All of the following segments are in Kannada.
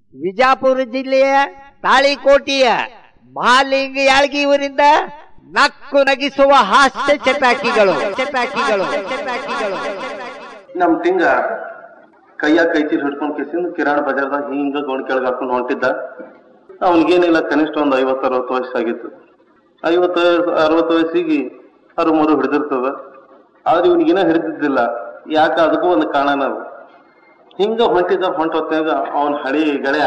ವಿಜಾಪುರ ಜಿಲ್ಲೆಯ ತಾಳಿಕೋಟೆಯ ಮಹಾಲಿಂಗ ಯಾಳ್ಗಿ ಇವರಿಂದ ನಕ್ಕು ನಗಿಸುವ ಹಾಸ್ಯ ಚಟಾಕಿಗಳು ಚಟಾಕಿಗಳು ಚಟಾಕಿಗಳು ನಮ್ ತಿಂಗ ಕೈಯಾಗ ಕೈ ಚೀಲ ಹಿಡ್ಕೊಂಡ್ ಕಿಸಿಂದ ಕಿರಾಣ ಬಜಾರ್ದಾಗ ಹಿಂಗ ಗೋಣಿ ಕೆಳಗೆ ಹಾಕೊಂಡು ಹೊಂಟಿದ್ದ ಅವನಿಗೇನಿಲ್ಲ ಕನಿಷ್ಠ ಒಂದು ಐವತ್ತು ಅರವತ್ತು ವಯಸ್ಸಾಗಿತ್ತು ಐವತ್ತು ಅರವತ್ತು ವಯಸ್ಸಿಗೆ ಅರು ಮರು ಹಿಡಿದಿರ್ತದ ಆದ್ರೆ ಇವನಿಗಿನ ಹಿಡಿದಿದ್ದಿಲ್ಲ ಯಾಕ ಅದಕ್ಕೂ ಒಂದು ಕಾರಣ ಅದು ಹಿಂಗ ಹೊಂಟಿದ್ದ ಹೊಂಟ ಹೊತ್ನ್ಯಾಗ ಅವನ್ ಹಳಿ ಗೆಳೆಯ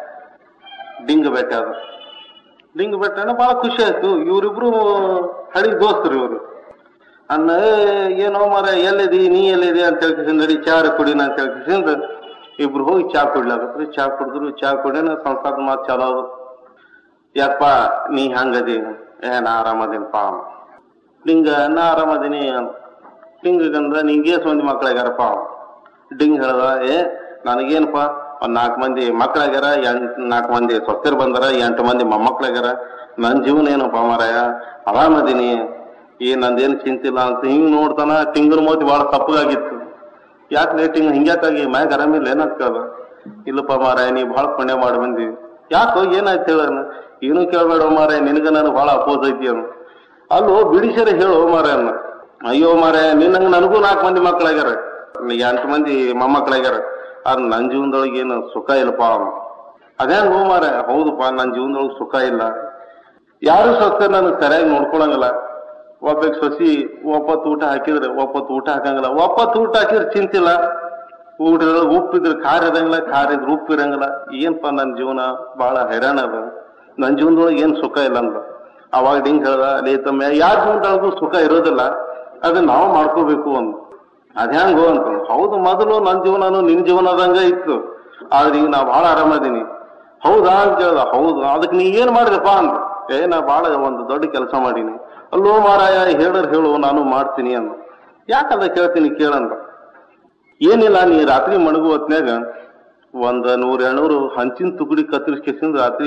ಡಿಂಗ್ ಬೇಕಾದ ಡಿಂಗ್ ಬೆಟ್ಟ ಬಹಳ ಖುಷಿ ಆಯ್ತು ಇವ್ರಿಬ್ರು ಹಳಿ ದೋಸ್ತರು ಇವರು ಅನ್ನ "ಏ, ಏನೋ ಮರ ಎಲ್ಲಿದಿ ನೀ ಎಲ್ಲಿದಿ ಅಂತ ಹೇಳ್ಕಿಸಿಂದ ನಡಿ ಚಾ ಕುಡಿನ ಅಂತ ಹೇಳ್ಕಿಸಿಂದ ಇಬ್ರು ಹೋಗಿ ಚಾ ಕುಡ್ಲಾಕತ್ರಿ ಚಾ ಕುಡಿದ್ರು ಚಾ ಕುಡಿನ ಸಂಸಾರದ ಮಾತು ಚಾಲೋ ಅದು ಯಪ್ಪ ನೀ ಹಂಗದಿ ಏ ನಾ ಆರಾಮದೀನಪ್ಪ ಡಿಂಗ ನಾ ಆರಾಮದೀನಿ ಡಿಂಗಂದ್ರ ನಿಂಗೆ ಎಷ್ಟು ಮಂದಿ ಮಕ್ಳಾಗ್ಯಾರಪ್ಪ ಡಿಂಗ್ ಹೇಳ್ದ ಏ ನನಗೇನಪ್ಪ ಒಂದ್ ನಾಲ್ಕು ಮಂದಿ ಮಕ್ಳಾಗ್ಯಾರ ಎಂಟ್ ನಾಲ್ಕು ಮಂದಿ ಸೊಸೆರ್ ಬಂದಾರ ಎಂಟು ಮಂದಿ ಮೊಮ್ಮಕ್ಳಾಗ್ಯಾರ ನನ್ ಜೀವನ ಏನಪ್ಪ ಮಾರಾಯ ಆರಾಮದೀನಿ ಏನ್ ನಂದೇನು ಚಿಂತಿಲ್ಲ ಅಂತ ಹಿಂಗ್ ನೋಡ್ತಾನ ಟಿಂಗರ್ ಮೋತಿ ಬಹಳ ತಪ್ಪಗಾಗಿತ್ತು ಯಾಕೆ ಲೇಟಿಂಗ್ ಹಿಂಗ್ಯಾಕಾಗಿ ಮ್ಯಾಗ ಆರಾಮಿಲ್ಲ ಏನಾಗ್ತದ ಇಲ್ಲಪ್ಪ ಮಾರಾಯ ನೀ ಬಹಳ ಪುಣ್ಯ ಮಾಡಿ ಬಂದಿ ಯಾಕೋ ಏನಾಯ್ತು ಹೇಳೋಣ ಏನು ಕೇಳಬೇಡ ಮಾರಾಯ ನಿನಗ ನಾನು ಬಹಳ ಅಪೋಸ್ ಐತಿ ಅವನು ಅಲ್ಲೋ ಬಿಡಿಸರೆ ಹೇಳು ಮಾರಾಯ ಅನ್ನ ಅಯ್ಯೋ ಮಾರಾಯ ನಿನ್ನಂಗ ನನಗೂ ನಾಲ್ಕು ಮಂದಿ ಮಕ್ಕಳಾಗ್ಯಾರ ಎಂಟು ಮಂದಿ ಮೊಮ್ಮಕ್ಕಳಾಗ್ಯಾರ ಆದ್ರೆ ನನ್ನ ಜೀವನದೊಳಗೆ ಏನು ಸುಖ ಇಲ್ಲಪ್ಪ ಅವನು ಅದ್ಯಾಂಗ ಹೋ ಮಾರಾಯ ಹೌದಪ್ಪ ನನ್ನ ಜೀವನದೊಳಗೆ ಸುಖ ಇಲ್ಲ ಯಾರು ಸ್ವಸ್ಥ ನನಗೆ ಸರಿಯಾಗಿ ನೋಡ್ಕೊಳಂಗಿಲ್ಲ ಒಬ್ಬಕ್ ಸೊಸಿ ಒಪ್ಪತ್ತು ಊಟ ಹಾಕಿದ್ರೆ ಒಪ್ಪತ್ತು ಊಟ ಹಾಕಂಗಿಲ್ಲ ಒಪ್ಪತ್ತು ಊಟ ಹಾಕಿದ್ರೆ ಚಿಂತಿಲ್ಲ ಊಟ ಉಪ್ಪಿದ್ರೆ ಖಾರ ಇರಂಗಿಲ್ಲ ಖಾರ ಇದ್ರೆ ಉಪ್ಪು ಇರಂಗಿಲ್ಲ ಏನ್ಪ ನನ್ನ ಜೀವನ ಬಹಳ ಹೈರಾಣ ಅದ ನನ್ನ ಜೀವನದೊಳಗೆ ಏನ್ ಸುಖ ಇಲ್ಲ ಅಂದ ಅವಾಗ ಹಿಂಗ್ ಹೇಳ್ದ ಲೇ ತಮ್ಮ ಯಾರ ಜೀವನದೊಳಗೂ ಸುಖ ಇರೋದಿಲ್ಲ ಅದನ್ನ ನಾವು ಮಾಡ್ಕೋಬೇಕು ಅಂದ ಅದ್ಯಾಂಗೋ ಅಂತ ಹೌದು ಮೊದಲು ನನ್ನ ಜೀವನನು ನಿನ್ ಜೀವನ ಆದಂಗ ಇತ್ತು ಆದ್ರೆ ಈಗ ನಾ ಬಹಳ ಆರಾಮದೀನಿ ಹೌದಾ ಅಂತ ಕೇಳ್ದ ಹೌದು ಅದಕ್ಕೆ ನೀ ಏನ್ ಮಾಡಿದಪ್ಪ ಅಂತ ಏ ನಾ ಬಹಳ ಒಂದು ದೊಡ್ಡ ಕೆಲಸ ಮಾಡೀನಿ ಅಲ್ಲೋ ಮಾರಾಯ ಹೇಳರ್ ಹೇಳು ನಾನು ಮಾಡ್ತೀನಿ ಅಂದ ಯಾಕಂದ ಕೇಳ್ತೀನಿ ಕೇಳಂದ ಏನಿಲ್ಲ ನೀ ರಾತ್ರಿ ಮಣಗು ಹೊತ್ನ್ಯಾಗ ಒಂದ್ ನೂರ್ ಎರಡ್ನೂರು ಹಂಚಿನ ತುಕಡಿ ಕತ್ತರಿಸ್ಕೆಸಿಂದ ರಾತ್ರಿ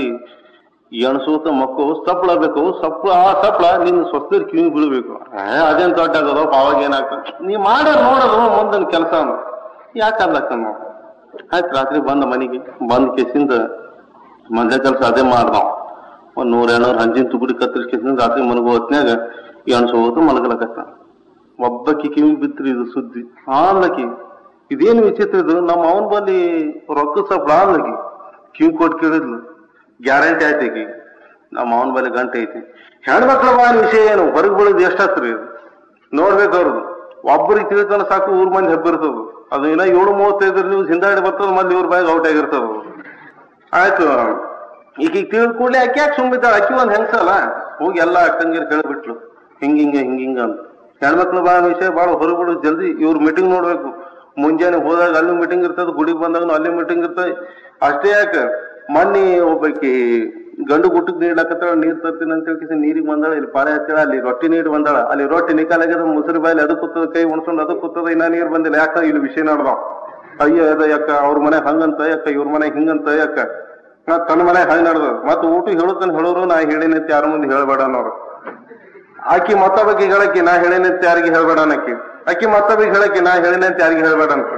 ಎಣಸೋತ ಮಕ್ಕಳು ಸಪ್ಳ ಬೇಕು ಸಪ್ಳ ಆ ಸಪ್ಳ ನಿನ್ ಸ್ವಸ್ಥರ ಕಿವಿ ಬೀಳ್ಬೇಕು ಏ, ಅದೇನ್ ದೊಡ್ಡ ಆಗದಪ್ಪ ಅವಾಗ ಏನಾಗ್ತದ ನೀ ಮಾಡ ನೋಡೋದು ಮುಂದಿನ ಕೆಲಸ ಯಾಕಲ್ಲಕ್ಕ ನಾವು ಆಯ್ತು ರಾತ್ರಿ ಬಂದ ಮನೆಗೆ ಬಂದ್ ಕೇಸಿಂದ ಮೊದ್ಲ ಕೆಲಸ ಅದೇ ಮಾಡ್ದಾವ್ ಒಂದ್ ನೂರ ಎರಡ್ನೂರು ಹಂಚಿನ ತುಕಡಿ ಕತ್ತರಿಸ್ಕೆಸಿಂದ ರಾತ್ರಿ ಮನಗು ಹೊತ್ನ್ಯಾಗ ಎಣಸೋತ ಮಲಗಲಕತ್ತ ಒಬ್ಬಕಿ ಕಿವಿ ಬಿತ್ರಿ ಇದು ಸುದ್ದಿ ಆನ್ಲಕಿ ಇದೇನು ವಿಚಿತ್ರ ಇದು ನಮ್ಮ ಅವನ್ ಬಲ್ಲಿ ರೊಕ್ಕ ಸಪ್ಳ ಆನ್ಲಕಿ ಕಿವಿ ಕೊಟ್ಟು ಕೇಳಿದ್ಲು ಗ್ಯಾರಂಟಿ ಆಯ್ತು ಈಕಿ ನಮ್ಮ ಅವನ ಬಲ್ಲಿ ಗಂಟೆ ಐತಿ ಹೆಣ್ಮಕ್ಳ ಬಾಳ ವಿಷಯ ಏನು ಹೊರಗೆ ಬೀಳೋದು ಎಷ್ಟಾತ್ರಿ ಇದು ನೋಡ್ಬೇಕು ಅವ್ರದ್ದು ಒಬ್ಬರಿಗೆ ತಿಳಿತಾನ ಸಾಕು ಊರ್ ಮಂದಿ ಹೆಬ್ಬಿರ್ತದ ಅದು ಇನ್ನ ಏಳು ಮೂವತ್ತೈದರ ನ್ಯೂಸ್ ಹಿಂದಾಡಿ ಬರ್ತದ ಮತ್ತೆ ಇವ್ರ ಬಾಯಿಗೆ ಔಟ್ ಆಗಿರ್ತದ ಅದು. ಆಯ್ತು ಈಗ ಈಗ ತಿಳಿದ ಕೂಡಲೇ ಆಕೆ ಯಾಕೆ ಸುಮ್ಮಿದ್ದಾಳ ಅಕ್ಕಿ ಒಂದ್ ಹೆಂಗಸಲ್ಲ ಹೋಗಿ ಎಲ್ಲಾ ಅಕ್ಕಂಗಿರ್ ಕೇಳ್ಬಿಟ್ಲು ಹಿಂಗ ಹಿಂಗ ಹಿಂಗ ಹಿಂಗ ಅಂತ ಹೆಣ್ಮಕ್ಳು ಬಾಳ ವಿಷಯ ಬಾಳ ಹೊರಬಿಡು ಜಲ್ದಿ ಇವ್ರ ಮೀಟಿಂಗ್ ನೋಡ್ಬೇಕು ಮುಂಜಾನೆ ಹೋದಾಗ ಅಲ್ಲಿ ಮೀಟಿಂಗ್ ಇರ್ತದ ಗುಡಿಗೆ ಬಂದಾಗ ಅಲ್ಲಿ ಮೀಟಿಂಗ್ ಇರ್ತದೆ ಅಷ್ಟೇ ಯಾಕೆ ಮೊನ್ನೆ ಒಬ್ಬಾಕಿ ಗಂಡು ಗುಟ್ಟಕ್ ನೀಡ್ಲಾಕತ್ತಾಳ ನೀರ್ ತರ್ತೀನಿ ಅಂತ ಹೇಳಿ ನೀರಿಗೆ ಬಂದಾಳ ಇಲ್ಲಿ ಪಾಳೆ ಹಚ್ಚಾಳ ಅಲ್ಲಿ ರೊಟ್ಟಿ ನೀಡಿ ಬಂದಾಳ ಅಲ್ಲಿ ರೊಟ್ಟಿ ನಿಕಾಲಾಗ್ಯದ ಮುಸುರಿ ಬಾಯಲ್ಲಿ ಅದು ಕೂತದ ಕೈ ಉಣ್ಸ್ಕೊಂಡ್ ಅದು ಕೂತದ ಇನ್ನ ನೀರ್ ಬಂದಿಲ್ಲ ಯಾಕ ಇಲ್ಲಿ ವಿಷಯ ನಡ್ದಾವ್ ಅಯ್ಯ ಅದ ಯಾಕ ಅವ್ರ ಮನೆ ಹಂಗಂತ ಯಾಕ ಇವ್ರ ಮನೆ ಹಿಂಗಂತ ಯಾಕ ಮತ್ ತನ್ನ ಮನೆ ಹಂಗ ನಡ್ದ ಮತ್ ಊಟ ಹೇಳುತ್ತಾನ ಹೇಳೋರು ನಾ ಹೇಳಿನಿ ಅಂತ ಯಾರ ಮುಂದೆ ಹೇಳ್ಬೇಡ ಅನ್ನೋರು ಆಕಿ ಮತ್ತೊಬ್ಬಕ್ಕೆ ಹೇಳಕ್ಕೆ ನಾ ಹೇಳಿನಿ ಅಂತ ಯಾರಿಗೆ ಹೇಳ್ಬೇಡ ಅನ್ನಕ್ಕಿ ಆಕಿ ಮತ್ತೊಬ್ಬಕ್ಕೆ ಹೇಳಕ್ಕೆ ನಾ ಹೇಳಿನಿ ಅಂತ ಯಾರಿಗೆ ಹೇಳ್ಬೇಡ ಅಂತ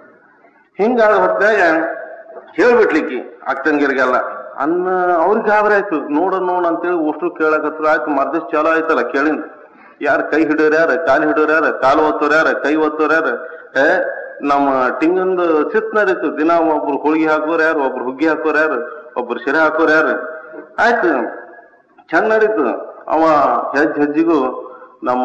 ಹಿಂಗಾದ ಹೊತ್ತಾಗ ಹೇಳ್ಬಿಟ್ಲಿಕ್ಕಿ ಅಕ್ಕಂಗಿರಿಗೆಲ್ಲ ಅನ್ನ ಅವ್ರಿಗೆ ಗಾಬರಿ ಆಯ್ತು ನೋಡ ನೋಡ ಅಂತೇಳಿ ಅಷ್ಟು ಕೇಳಕತ್ರ ಆಯ್ತು ಮರ್ದಿಸ್ ಚಾಲೋ ಆಯ್ತಲ್ಲ ಕೇಳಿನ ಯಾರ ಕೈ ಹಿಡಿಯೋರ್ ಯಾರ ಕಾಲ್ ಹಿಡಿಯೋರ್ ಯಾರ ಕಾಲು ಒತ್ತೋರ್ ಯಾರ ಕೈ ಒತ್ತೋರ್ ಯಾರ ಏ ನಮ್ಮ ಟಿಂಗಂದು ಸಿತ್ ನಡೀತು ದಿನ ಒಬ್ರು ಹೋಳಿಗೆ ಹಾಕೋರ್ ಯಾರು ಒಬ್ರು ಹುಗ್ಗಿ ಹಾಕೋರ್ ಯಾರು ಒಬ್ರು ಶಿರೆ ಹಾಕೋರ್ ಯಾರು ಆಯ್ತು ಚಂದ ನಡೀತು ಅವ ಹೆಜ್ಜೆ ಹೆಜ್ಜಿಗೂ ನಮ್ಮ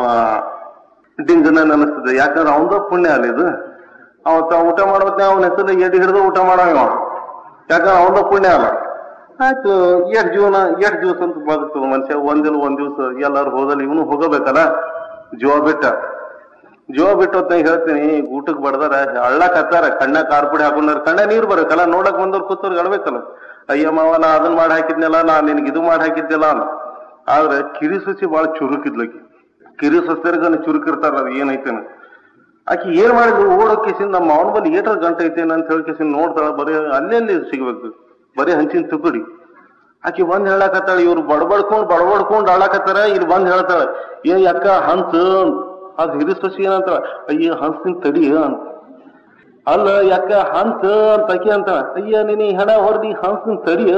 ಡಿಂಗನ ಅನಿಸ್ತದೆ ಯಾಕಂದ್ರೆ ಅವಂದ ಪುಣ್ಯ ಅಲ್ಲ ಇದು ಅವತ್ತ ಊಟ ಮಾಡೋದ್ನ ಅವನ ಹೆಸರು ಎಡಿ ಹಿಡಿದು ಊಟ ಮಾಡಂಗ ಅವ ಯಾಕಂದ್ರೆ ಅವಂದ ಪುಣ್ಯ ಅಲ್ಲ ಆಯ್ತು ಎಷ್ಟ್ ಜೀವನ ಎಷ್ಟ್ ದಿವಸ ಅಂತ ಬದುಕ್ತದ ಮನುಷ್ಯ ಒಂದಿಲ್ಲ ಒಂದ್ ದಿವಸ ಎಲ್ಲಾರು ಹೋದಲ್ಲಿ ಇವನು ಹೋಗಬೇಕಲ್ಲ ಜೀವ ಬಿಟ್ಟ ಜೀವ ಬಿಟ್ಟು ಅಂತ ಹೇಳ್ತೀನಿ ಊಟಕ್ ಬಡ್ದಾರ ಹಳ್ಳಕ್ ಹತ್ತಾರ ಕಣ್ಣ ಕಾರ್ಪುಡಿ ಹಾಕೊಂಡಾರ ಕಣ್ಣ ನೀರ್ ಬರಕಲ್ಲ ನೋಡಕ್ ಬಂದವ್ರು ಕೂತವ್ರಿಗೆ ಅಳ್ಬೇಕಲ್ಲ ಅಯ್ಯ ಮಾವ ನಾ ಅದನ್ ಮಾಡಿ ಹಾಕಿದ್ನಲ್ಲ ನಾ ನಿನ್ಗೆ ಇದು ಮಾಡಿ ಹಾಕಿದ್ದಿಲ್ಲ ಅಂತ ಆದ್ರೆ ಕಿರಿ ಸುಸಿ ಬಾಳ ಚುರುಕಿದ್ಲಕಿ ಕಿರಿ ಸಸ್ಯರ್ಗನ ಚುರುಕಿರ್ತಾರ ಅದು ಏನೈತೇನ ಆಕಿ ಏನ್ ಮಾಡಿದ್ರು ಓಡೋಕೇಸಿಂದ ನಮ್ಮ ಅವನ ಬಲ್ಲಿ ಏಟರ್ ಗಂಟೆ ಐತೇನ ಅಂತ ಹೇಳ್ಕೇಸಿಂದ ನೋಡ್ತಾಳ ಬರೀ ಅಲ್ಲೇ ಅಲ್ಲಿ ಸಿಗ್ಬೇಕು ಬರೀ ಹಂಚಿನ ತುಕಡಿ ಆಕಿ ಬಂದ್ ಹೇಳಕತ್ತಾಳ ಇವ್ರು ಬಡಬಡ್ಕೊಂಡ್ ಬಡಬಡ್ಕೊಂಡ್ ಆಳಕತ್ತಾರ ಇಲ್ಲಿ ಬಂದ್ ಹೇಳ್ತಾಳ ಏ ಅಕ್ಕ ಹಂಸ ಅದ್ ಹಿರಿ ಸಸಿ ಏನಂತಾಳ ಅಯ್ಯ ಹಂಸಿನ ತಡಿ ಅಂತ ಅಲ್ಲ ಯಾಕ ಹಂಸ ಅಂತ ಆಕಿ ಅಂತ ಅಯ್ಯ ನೀನ್ ಈ ಹೆಣ ಹೊರದಿ ಹಂಸನ್ ತಡಿಯ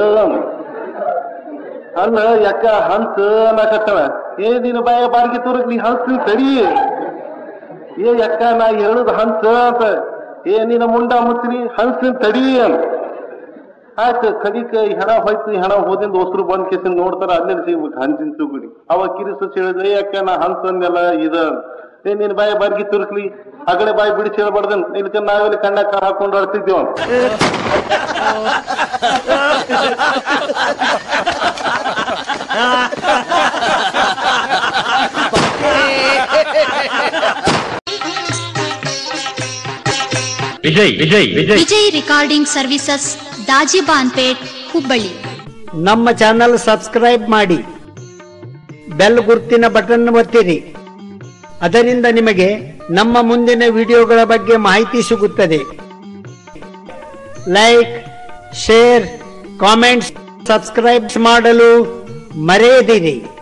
ಅಲ್ಲ ಯಾಕ ಹಂಸ ಅನ್ನಕತ್ತವ ಏ ನೀನು ಬಾಯ ಬಾರಿಗೆ ತೋರಕ್ ನೀ ಹಂಸನ್ ತಡಿ ಏ ಯಾಕ ನಾ ಹೇಳುದು ಹಂಸ ಅಂತ ಏ ನಿನ್ನ ಮುಂಡ ಮುಚ್ಚಿನಿ ಹಂಸನ್ ತಡಿ ಅಂತ ಆಯ್ತು ಕಡಿಕ ಈ ಹೆಣ ಹೋಯ್ತು ಈ ಹೆಣ ಹೋದಿಂದ ದೋಸ್ತರು ಬಂದ್ ಕೇಸಿಂದ ನೋಡ್ತಾರ ಅಲ್ಲೇ ಸಿಗ್ಬೇಕು ಹಂಚಿನ ಚುಗುಡಿ ಅವ ಕಿರಿಸು ಹೇಳಿದ್ರೆ ಯಾಕ ನಾ ಹಂಸ ಅಂದೆಲ್ಲ ಇದ ಏ ನಿನ್ ಬಾಯ ಬಾರ್ಗಿ ತುರುಕ್ಲಿ ಆಗಡೆ ಬಾಯಿ ಬಿಡಿಸಿ ಹೇಳ್ಬಾರ್ದನ್ ಇಲ್ಕ ನಾವೆಲ್ಲಿ ಕಣ್ಣ ಕಾರ್ ಹಾಕೊಂಡು ಆಡ್ತಿದ್ದೇವ ವಿಜಯ್ ವಿಜಯ್ ವಿಜಯ್ ವಿಜಯ್ ರಿಕಾರ್ಡಿಂಗ್ ಸರ್ವಿಸಸ್ ದಾಜಿಬಾನ್ಪೇಟ್ ಹುಬ್ಬಳ್ಳಿ ನಮ್ಮ ಚಾನಲ್ ಸಬ್ಸ್ಕ್ರೈಬ್ ಮಾಡಿ ಬೆಲ್ ಗುರ್ತಿನ ಬಟನ್ ಒತ್ತಿರಿ ಅದರಿಂದ ನಿಮಗೆ ನಮ್ಮ ಮುಂದಿನ ವಿಡಿಯೋಗಳ ಬಗ್ಗೆ ಮಾಹಿತಿ ಸಿಗುತ್ತದೆ ಲೈಕ್ ಶೇರ್ ಕಾಮೆಂಟ್ಸ್ ಸಬ್ಸ್ಕ್ರೈಬ್ ಮಾಡಲು ಮರೆಯದಿರಿ